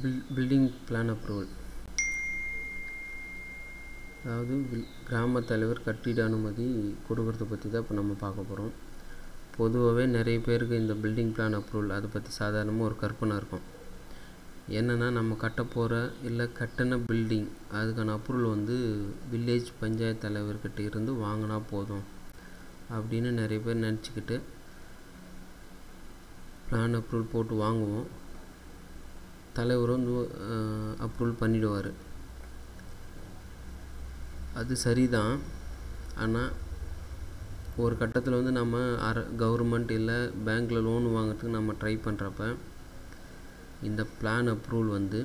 bill building plan approval அதாவது வில் கிராம தலைவர் கட்டிட அனுமதி கொடுக்கறத பற்றி தான் இப்போ நம்ம பார்க்க போகிறோம் பொதுவாகவே நிறைய பேருக்கு இந்த பில்டிங் பிளான் அப்ரூவல் அதை பற்றி சாதாரணமாக ஒரு கற்பனை இருக்கும் என்னென்னா நம்ம கட்ட போகிற இல்லை கட்டின பில்டிங் அதுக்கான அப்ரூவல் வந்து வில்லேஜ் பஞ்சாயத்து தலைவர்கிட்ட இருந்து வாங்கினா போதும் அப்படின்னு நிறைய பேர் நினச்சிக்கிட்டு பிளான் அப்ரூவல் போட்டு வாங்குவோம் தலைவர் வந்து அப்ரூவல் பண்ணிவிடுவார் அது சரிதான் ஆனால் ஒரு கட்டத்தில் வந்து நம்ம அர கவர்மெண்ட் இல்லை பேங்க்கில் லோன் வாங்குறதுக்கு நம்ம ட்ரை பண்ணுறப்ப இந்த பிளான் அப்ரூவல் வந்து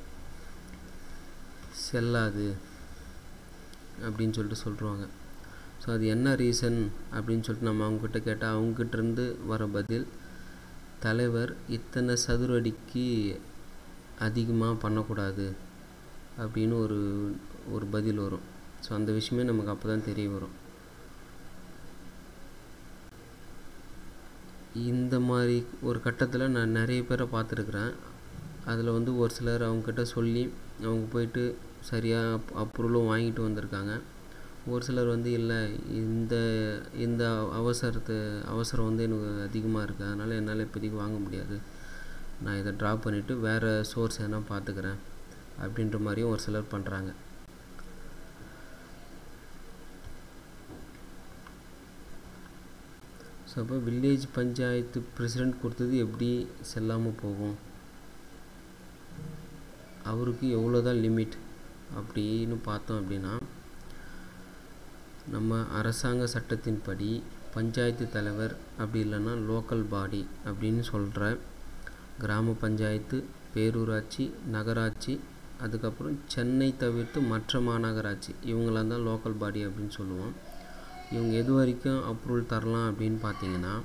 செல்லாது அப்படின்னு சொல்லிட்டு சொல்லுவாங்க ஸோ அது என்ன ரீசன் அப்படின்னு சொல்லிட்டு நம்ம அவங்கக்கிட்ட கேட்டால் அவங்ககிட்டேருந்து வர பதில் தலைவர் இத்தனை சதுர அடிக்கு அதிகமாக பண்ணக்கூடாது அப்படின்னு ஒரு ஒரு பதில் வரும் ஸோ அந்த விஷயமே நமக்கு அப்போ தான் தெரிய வரும் இந்த மாதிரி ஒரு கட்டத்தில் நான் நிறைய பேரை பார்த்துருக்குறேன் அதில் வந்து ஒரு சிலர் அவங்கக்கிட்ட சொல்லி அவங்க போயிட்டு சரியாக அப் அப்ரூவலும் வாங்கிட்டு வந்திருக்காங்க ஒரு சிலர் வந்து இல்லை இந்த இந்த அவசரத்தை அவசரம் வந்து எனக்கு அதிகமாக இருக்குது அதனால் என்னால் இப்போதைக்கு வாங்க முடியாது நான் இதை ட்ராப் பண்ணிவிட்டு வேறு சோர்ஸ் எதனா பார்த்துக்கிறேன் அப்படின்ற மாதிரியும் ஒரு சிலர் பண்ணுறாங்க ஸோ அப்போ வில்லேஜ் பஞ்சாயத்து பிரசிடெண்ட் கொடுத்தது எப்படி செல்லாமல் போகும் அவருக்கு எவ்வளோ தான் லிமிட் அப்படின்னு பார்த்தோம் அப்படின்னா நம்ம அரசாங்க சட்டத்தின்படி பஞ்சாயத்து தலைவர் அப்படி இல்லைன்னா லோக்கல் பாடி அப்படின்னு சொல்கிற கிராம பஞ்சாயத்து பேரூராட்சி நகராட்சி அதுக்கப்புறம் சென்னை தவிர்த்து மற்ற மாநகராட்சி இவங்களாம் தான் லோக்கல் பாடி அப்படின்னு சொல்லுவோம் இவங்க எது வரைக்கும் அப்ரூவல் தரலாம் அப்படின்னு பார்த்தீங்கன்னா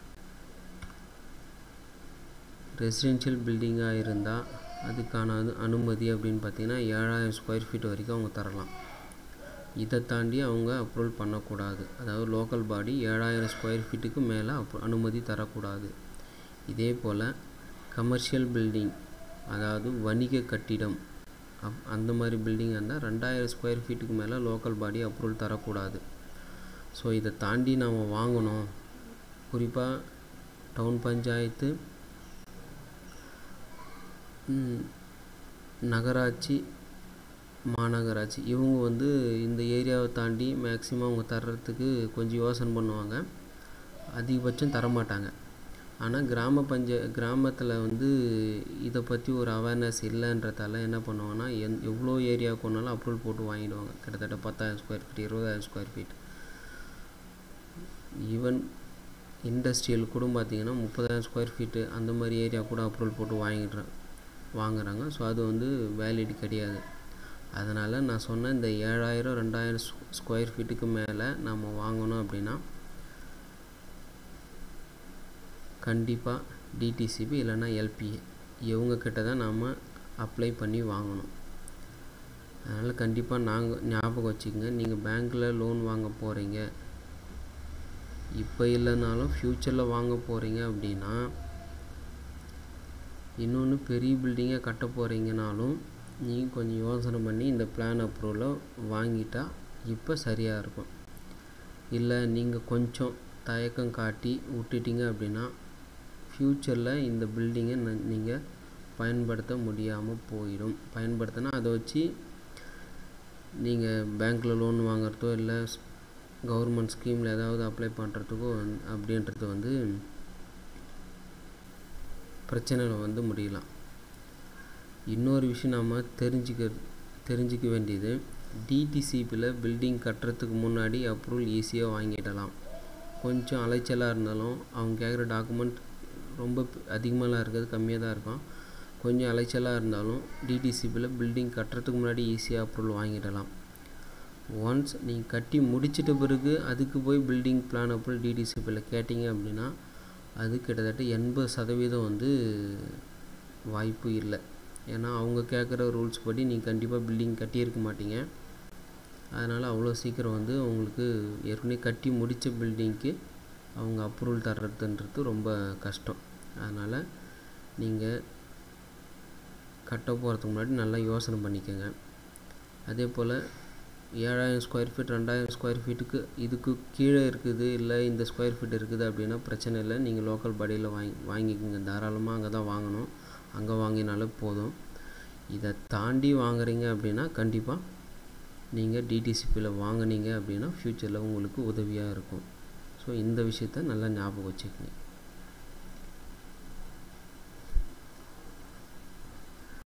ரெசிடென்ஷியல் பில்டிங்காக இருந்தால் அதுக்கான அனு அனுமதி அப்படின்னு பார்த்தீங்கன்னா ஏழாயிரம் ஸ்கொயர் ஃபீட் வரைக்கும் அவங்க தரலாம் இதை தாண்டி அவங்க அப்ரூவல் பண்ணக்கூடாது அதாவது லோக்கல் பாடி ஏழாயிரம் ஸ்கொயர் ஃபீட்டுக்கு மேலே அப் அனுமதி தரக்கூடாது இதே போல் கமர்ஷியல் பில்டிங் அதாவது வணிக கட்டிடம் அப் அந்த மாதிரி பில்டிங் இருந்தால் ரெண்டாயிரம் ஸ்கொயர் ஃபீட்டுக்கு மேலே லோக்கல் பாடி அப்ரூவல் தரக்கூடாது ஸோ இதை தாண்டி நாம் வாங்கணும் குறிப்பாக டவுன் பஞ்சாயத்து நகராட்சி மாநகராட்சி இவங்க வந்து இந்த ஏரியாவை தாண்டி மேக்ஸிமம் அவங்க தர்றதுக்கு கொஞ்சம் யோசனை பண்ணுவாங்க அதிகபட்சம் தரமாட்டாங்க ஆனால் கிராம பஞ்ச கிராமத்தில் வந்து இதை பற்றி ஒரு அவேர்னஸ் இல்லைன்றதால என்ன பண்ணுவாங்கன்னா எந் எவ்வளோ ஏரியாவுக்கு ஒன்றாலும் அப்ரூவல் போட்டு வாங்கிடுவாங்க கிட்டத்தட்ட பத்தாயிரம் ஸ்கொயர் ஃபீட் இருபதாயிரம் ஸ்கொயர் ஃபீட் ஈவன் இண்டஸ்ட்ரியல் கூட பார்த்திங்கன்னா முப்பதாயிரம் ஸ்கொயர் ஃபீட்டு அந்த மாதிரி ஏரியா கூட அப்ரூவல் போட்டு வாங்கிடுறேன் வாங்குறாங்க ஸோ அது வந்து வேலிடி கிடையாது அதனால் நான் சொன்ன இந்த ஏழாயிரம் ரெண்டாயிரம் ஸ்கொயர் ஃபீட்டுக்கு மேலே நம்ம வாங்கணும் அப்படின்னா கண்டிப்பாக டிடிசிபி இல்லைன்னா எல்பிஏ இவங்கக்கிட்ட தான் நாம் அப்ளை பண்ணி வாங்கணும் அதனால் கண்டிப்பாக நாங்கள் ஞாபகம் வச்சுக்கோங்க நீங்கள் பேங்க்கில் லோன் வாங்க போகிறீங்க இப்போ இல்லைனாலும் ஃப்யூச்சரில் வாங்க போகிறீங்க அப்படின்னா இன்னொன்று பெரிய பில்டிங்கை கட்ட போகிறீங்கனாலும் நீங்கள் கொஞ்சம் யோசனை பண்ணி இந்த பிளான் அப்ரூவலை வாங்கிட்டா இப்போ சரியாக இருக்கும் இல்லை நீங்கள் கொஞ்சம் தயக்கம் காட்டி விட்டுட்டீங்க அப்படின்னா ஃப்யூச்சரில் இந்த பில்டிங்கை நீங்கள் பயன்படுத்த முடியாமல் போயிடும் பயன்படுத்தினா அதை வச்சு நீங்கள் பேங்க்கில் லோன் வாங்குறதோ இல்லை கவர்மெண்ட் ஸ்கீமில் ஏதாவது அப்ளை பண்ணுறதுக்கோ அப்படின்றது வந்து பிரச்சனையில் வந்து முடியலாம் இன்னொரு விஷயம் நம்ம தெரிஞ்சுக்க தெரிஞ்சிக்க வேண்டியது டிடிசிபியில் பில்டிங் கட்டுறதுக்கு முன்னாடி அப்ரூவல் ஈஸியாக வாங்கிடலாம் கொஞ்சம் அலைச்சலாக இருந்தாலும் அவங்க கேட்குற டாக்குமெண்ட் ரொம்ப அதிகமாகலாம் இருக்கிறது கம்மியாக தான் இருக்கும் கொஞ்சம் அலைச்சலாக இருந்தாலும் டிடிசிபியில் பில்டிங் கட்டுறதுக்கு முன்னாடி ஈஸியாக அப்ரூவல் வாங்கிடலாம் ஒன்ஸ் நீங்கள் கட்டி முடிச்சிட்ட பிறகு அதுக்கு போய் பில்டிங் பிளான் அப்ரூவல் டிடிசிபியில் கேட்டிங்க அப்படின்னா அது கிட்டத்தட்ட எண்பது சதவீதம் வந்து வாய்ப்பு இல்லை ஏன்னா அவங்க கேட்குற ரூல்ஸ் படி நீங்கள் கண்டிப்பாக பில்டிங் கட்டியிருக்க மாட்டீங்க அதனால் அவ்வளோ சீக்கிரம் வந்து உங்களுக்கு ஏற்கனவே கட்டி முடித்த பில்டிங்க்கு அவங்க அப்ரூவல் தர்றதுன்றது ரொம்ப கஷ்டம் அதனால் நீங்கள் கட்ட போகிறதுக்கு முன்னாடி நல்லா யோசனை பண்ணிக்கோங்க அதே போல் ஏழாயிரம் ஸ்கொயர் ஃபீட் ரெண்டாயிரம் ஸ்கொயர் ஃபீட்டுக்கு இதுக்கு கீழே இருக்குது இல்லை இந்த ஸ்கொயர் ஃபீட் இருக்குது அப்படின்னா பிரச்சனை இல்லை நீங்கள் லோக்கல் பாடியில் வாங்கி வாங்கிக்கோங்க தாராளமாக அங்கே தான் வாங்கணும் அங்கே வாங்கினாலே போதும் இதை தாண்டி வாங்குறீங்க அப்படின்னா கண்டிப்பாக நீங்கள் டிடிசிபியில் வாங்குனீங்க அப்படின்னா ஃப்யூச்சரில் உங்களுக்கு உதவியாக இருக்கும் ஸோ இந்த விஷயத்த நல்லா ஞாபகம் வச்சுக்கோங்க